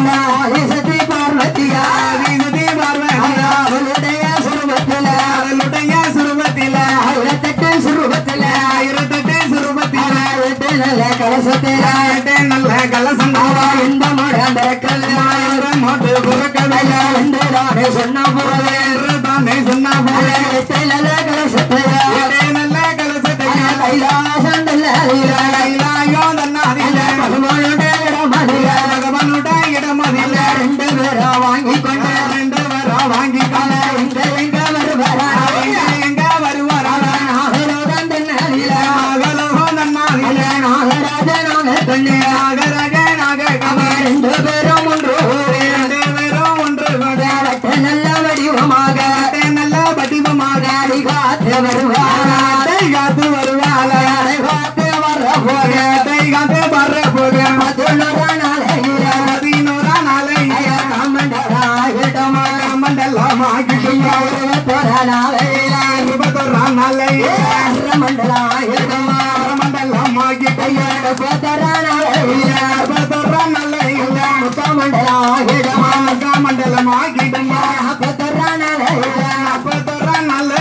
ஆதிசக்தி பார்வதியா ஆதிசக்தி பார்வதியா அவளுடைய சுரூபத்தில அவளுடைய சுரூபத்தில ஆயிரத்தெட்டு சுரூபத்தில ஆயிரத்தெட்டு சுரூபத்தில ஆயிரத்து நல்ல கலசத்தில ஆயிரத்து நல்ல கலசம் இந்த முடந்தரக்கல் மோட்டு புறக்கடல என்று நானே சொன்ன போது தானே சொன்ன போல நல்ல கலசத்தில நல்ல கலசத்தையா கைலாசம் நல்ல கைலாயோ தன்னாதில பகவானுடைய இடமதில பகவானுட இடமதில ரெண்டு பேரா வாங்கி கொண்டு ரெண்டு வரா வாங்கி எங்க எங்க வருவாரா எங்க வருவாரா நாகரோகம் தென்னலில மகளோ நன்னாதில நாகராஜனாக கண்ணே நாகரக நாக ரெண்டு பேரும் ஒன்று ரெண்டு பேரும் ஒன்று கூட வட்ட நல்ல வடிவமாக நல்ல வடிவமாக காத்து வருவார் காத்து வருவாள காத்து வர போக காத்து வர்ற போக பதினொரு நாளையில பதினோரா நாளை மண்டலாகிட்டமா மண்டலமாகிட்டுமா இருபத்தொரு நாளையில இருபத்தொரா நாளை மண்டலாகிட்டமா மண்டலமாகிட்டு முப்பத்தொரு நாளையில இருபத்தொரா நாளை முத்தமண்டலாகிட்டமா மண்டலமாகிட்டுமா முப்பத்தொரு நாளையில முப்பத்தொரா நாளை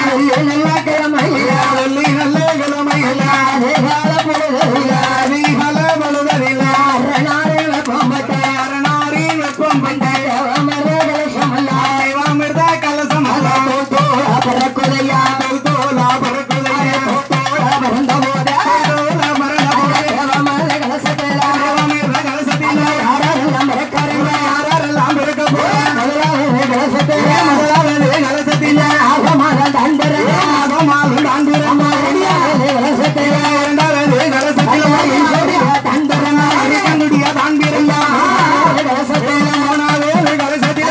நல்ல கிழமையில வெள்ளி நல்ல கிழமையில அதிகால பொழுதில அதிகால பொழுதலில அரணாரில் வெப்பம்பட்ட அரணாரின் வெப்பம் பண்ட அமரதல சமல்லா தேவாமிர்த கலசம் தோள பறக்குதையா தோலா பறக்குதைய தோள பறந்த போத தோலா மரண போல தேவமல கலசத்தில தேவாமிர்த கலசத்தில யாரெல்லாம் மறக்காரங்க யாரெல்லாம் இருக்க போற முதலாவது கலசத்தில முதலாவது கலசத்தில ஆகமான தண்டரங்க ஆகமாலும் தாண்டிரம்மா ரெண்டாவது கலசத்தில இரண்டாவது கலசத்தில தண்டரங்க இருக்கக்கூடிய தாண்டிரம்மா மூணாவது கலசத்தில மூணாவது கலசத்தில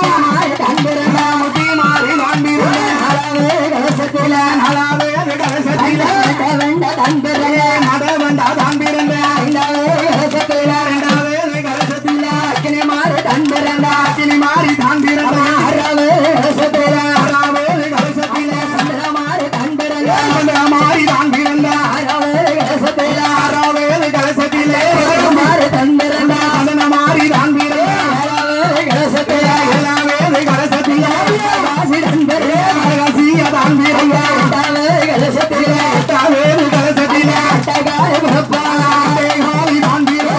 தண்டரங்க முத்தி மாறி தாண்டிரம்மா நாலாவது கலசத்தில நாலாவது கலசத்தில வெண்ட தண்டரங்க நட வந்தா தாண்டிரங்க ஐந்தாவது கலசத்தில இரண்டாவது கலசத்தில அக்கினி மாறு தண்டரங்க அக்கினி மாறி தாண்டிரங்க ஆறாவது கலசத்தில ஆறாவது கலசத்தில சந்திரமாறு தண்டரங்க அந்த மாறி தாண்டிரங்க ஆறாவது கலசத்தில ஆறாவது கலசத்தில மாறு தண்டரங்க அந்த மாறி தாண்டிரங்க ஏழாவது கலசத்தில ஏழாவது கலசத்தில வாசி தண்டரங்க ரகசிய தாண்டிரங்க எட்டாவது கலசத்தில எட்டாவது கலசத்தில அட்டகாய புறப்பாக மாறி தாண்டிரங்க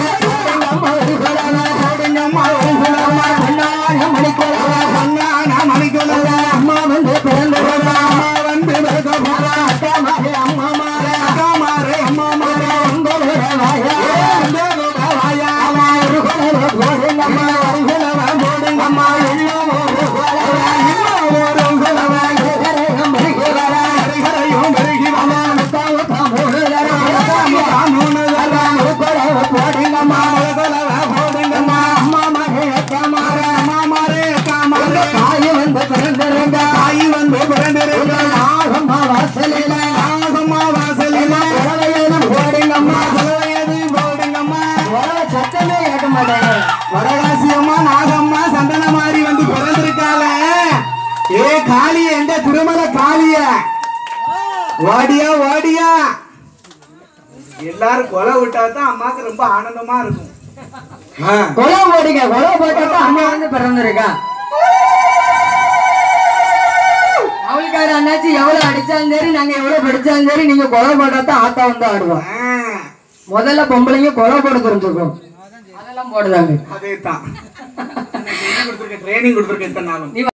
ஒரு குலவ கொடுங்கம்மா ஒரு குலமா பொன்னான மணிக்குலவ பொன்னான மணிக்குலவ அம்மா வந்து பிறந்தவங்க அம்மா வந்து பிறக்க போறா அக்கா மாறு அம்மா மாறு அக்கா மாறு அம்மா மாறு உங்களோட வாயா அந்த வாயா அம்மா ஒரு குலவ போடுங்கம்மா ஒரு குலவ போடுங்கம்மா எல்லாம் ஒரு குலவ இன்னும் ஒரு குலவ கரையம் வருகிறவ கரைகரையும் பெருகி வந்தா முத்தாவு தாமூடு தரம் மூணு தரம் ஒரு குலவ போடுங்கம்மா ஒரு குலவ போடுங்கம்மா அம்மா மாறு அக்கா மாறு அம்மா மாறு அக்கா மாறு தாய் வந்து பிறந்திருங்க தாய் வந்து பிறந்திருக்க ஆகம்மா வாசலில ஆகம்மா வாசலில குலவையனும் போடுங்கம்மா குலவையது போடுங்கம்மா குலவ சத்தமே கேட்க மாட்டேங்க வடகாசியம்மா நாகம்மா சந்தன மாதிரி வந்து பிறந்திருக்காள ஏ காளிய எந்த திருமல காளிய ஓடியா ஓடியா எல்லாரும் கொலை விட்டா தான் அம்மாக்கு ரொம்ப ஆனந்தமா இருக்கும் ஆ. கொலை போடுங்க கொலை போட்டப்ப அம்மா வந்து பிறந்திருக்கா அவளுக்கார அண்ணாச்சி எவ்வளவு அடிச்சாலும் சரி நாங்க எவ்வளவு படிச்சாலும் சரி நீங்க கொலை போட்டாதான் ஆத்தா வந்து ஆடுவோம் ஆ, முதல்ல பொம்பளைங்க கொலை போட தெரிஞ்சுக்கும் அதெல்லாம் போடுதாங்க அதேதான் ட்ரைனிங் கொடுத்துருக்கேன் இத்தனை நாளும்